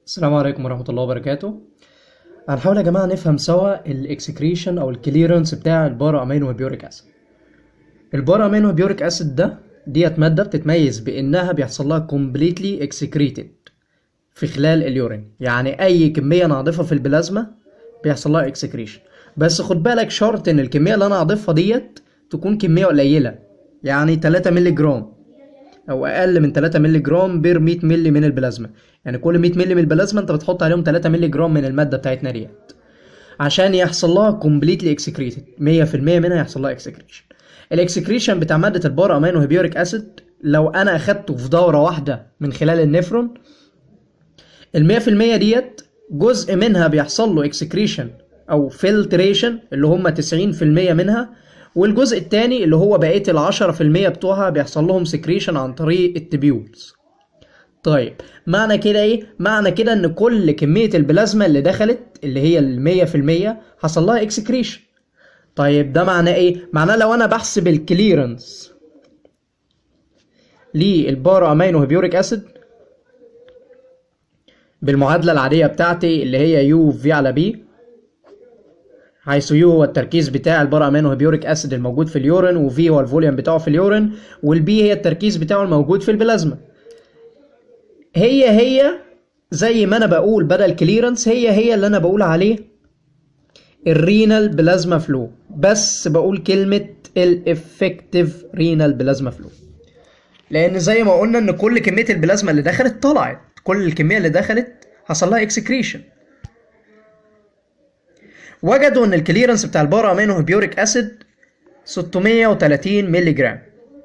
السلام عليكم ورحمة الله وبركاته هنحاول يا جماعة نفهم سوا الاكسكريشن او الكليرنس بتاع البارا امينو هيبيوريك اسيد البارا امينو هيبيوريك اسيد ده ديت مادة بتتميز بانها بيحصل لها completely اكسكريتد في خلال اليورين يعني اي كمية انا اضيفها في البلازما بيحصل لها اكسكريشن بس خد بالك شرط ان الكمية اللي انا اضيفها ديت تكون كمية قليلة يعني 3 مللي جرام او اقل من 3 مللي جرام بير 100 مللي من البلازما يعني كل 100 مللي من البلازما انت بتحط عليهم 3 مللي جرام من الماده بتاعتنا ديت عشان يحصل لها كومبليتلي اكسكريتد 100% منها يحصل لها اكسكريشن الاكسكريشن بتاع ماده البارا امينو هيبيوريك اسيد لو انا اخدته في دوره واحده من خلال النفرون ال 100% ديت جزء منها بيحصل له اكسكريشن او فلتريشن اللي هم 90% منها والجزء الثاني اللي هو بقيه ال 10% بتوعها بيحصل لهم سكريشن عن طريق التبيولز طيب معنى كده ايه معنى كده ان كل كميه البلازما اللي دخلت اللي هي ال 100% حصل لها اكسكريشن طيب ده معناه ايه معناه لو انا بحسب الكليرنس للبارا امينو هيبيوريك اسيد بالمعادله العاديه بتاعتي اللي هي يو في على بي حيث يو هو التركيز بتاع البارا امينو هيبيوريك اسيد الموجود في اليورين وفي هو الفوليوم بتاعه في اليورين والبي هي التركيز بتاعه الموجود في البلازما هي هي زي ما انا بقول بدل كليرنس هي هي اللي انا بقول عليه الرينال بلازما فلو بس بقول كلمة الافكتيف رينال بلازما فلو لان زي ما قلنا ان كل كمية البلازما اللي دخلت طلعت كل الكمية اللي دخلت حصل لها اكسكريشن وجدوا ان الكليرنس بتاع البارا امينو هيبيوريك اسيد 630 مللي جرام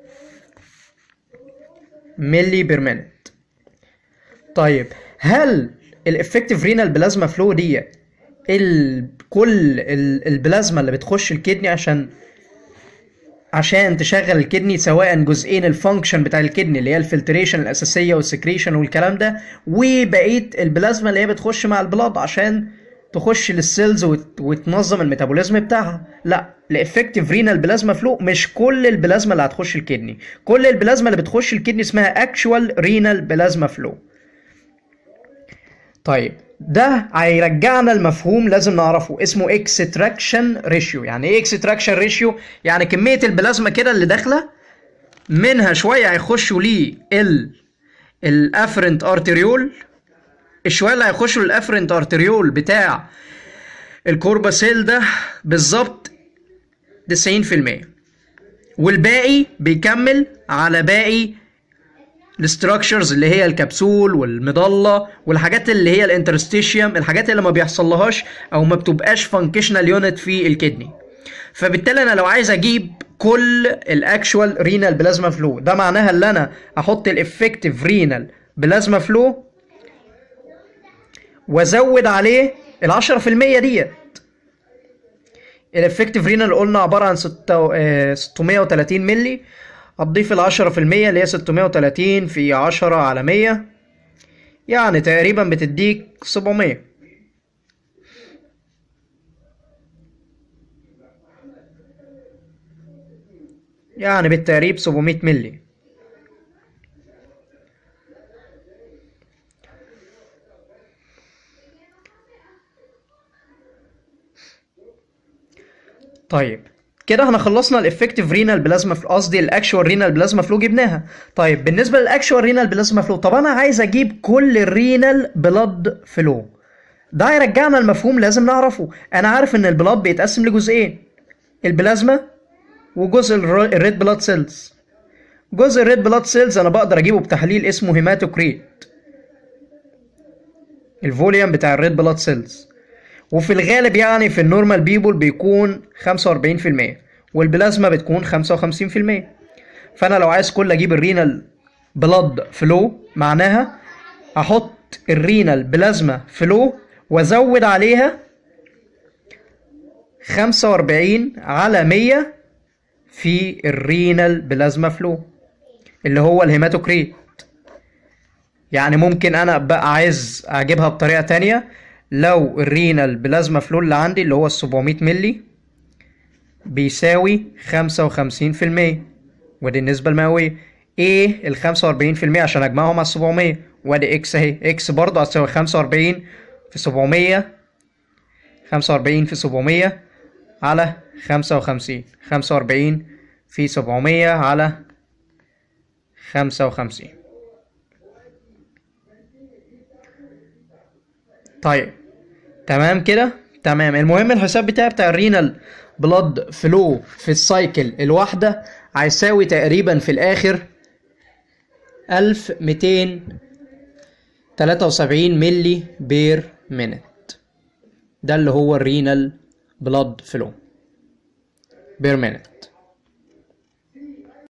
ملي بير مينت طيب هل الافكتيف رينال بلازما فلو دي ال... كل ال... البلازما اللي بتخش الكدني عشان عشان تشغل الكدني سواء جزئين الفانكشن بتاع الكدني اللي هي الفلتريشن الاساسيه والسكريشن والكلام ده وبقيه البلازما اللي هي بتخش مع البلاد عشان تخش للسيلز وت... وتنظم الميتابوليزم بتاعها لا الافكتيف رينال بلازما فلو مش كل البلازما اللي هتخش الكدني كل البلازما اللي بتخش الكدني اسمها اكشوال رينال بلازما فلو طيب ده هيرجعنا لمفهوم لازم نعرفه اسمه اكستراكشن ريشيو يعني ايه اكستراكشن ريشيو يعني كميه البلازما كده اللي داخله منها شويه هيخشوا ليه ال الافرنت ارتريول الشويه اللي هيخشوا للافرنت ارتريول بتاع الكورباسيل ده بالظبط 90% والباقي بيكمل على باقي الاستراكشرز اللي هي الكبسول والمضله والحاجات اللي هي الانترستيشيوم الحاجات اللي ما بيحصلهاش او ما بتبقاش فانكشنال يونت في الكدني فبالتالي انا لو عايز اجيب كل الاكشوال رينال بلازما فلو ده معناها ان انا احط الافكتيف رينال بلازما فلو وازود عليه ال 10% ديت الافكتيف رينال قلنا عباره عن 630 مللي هتضيف العشرة في المية اللي هي ستمية وتلاتين في عشرة على مية يعني تقريبا بتديك سبعمية يعني بالتقريب سبعمية ملي طيب كده احنا خلصنا الافكتيف رينال بلازما فلو قصدي الاكشوال رينال بلازما فلو جبناها طيب بالنسبه للاكشوال رينال بلازما فلو طب انا عايز اجيب كل الرينال بلاد فلو ده هيرجعنا المفهوم لازم نعرفه انا عارف ان البلاد بيتقسم لجزئين البلازما وجزء الريد بلاد سيلز جزء الريد بلاد سيلز انا بقدر اجيبه بتحليل اسمه هيماتوكريت الفوليوم بتاع الريد بلاد سيلز وفي الغالب يعني في النورمال بيبول بيكون 45% والبلازما بتكون 55% فانا لو عايز كل اجيب الرينال بلاد فلو معناها احط الرينال بلازما فلو وازود عليها 45 على 100 في الرينال بلازما فلو اللي هو الهيماتوكريت يعني ممكن انا بقى عايز اجيبها بطريقه تانية لو الرينال بلازما فلو اللي عندي اللي هو ال 700 ملي بيساوي 55% ودي النسبة المئوية ايه ال 45% عشان اجمعهم على 700 وادي اكس اهي اكس برضه هتساوي 45 في 700 45 في 700 على 55 45 في 700 على 55 طيب تمام كده تمام المهم الحساب بتاعي بتاع الرينال بلاد فلو في السايكل الواحدة هيساوي تقريبا في الآخر 1273 ملي بير مينت ده اللي هو الرينال بلاد فلو بير مينت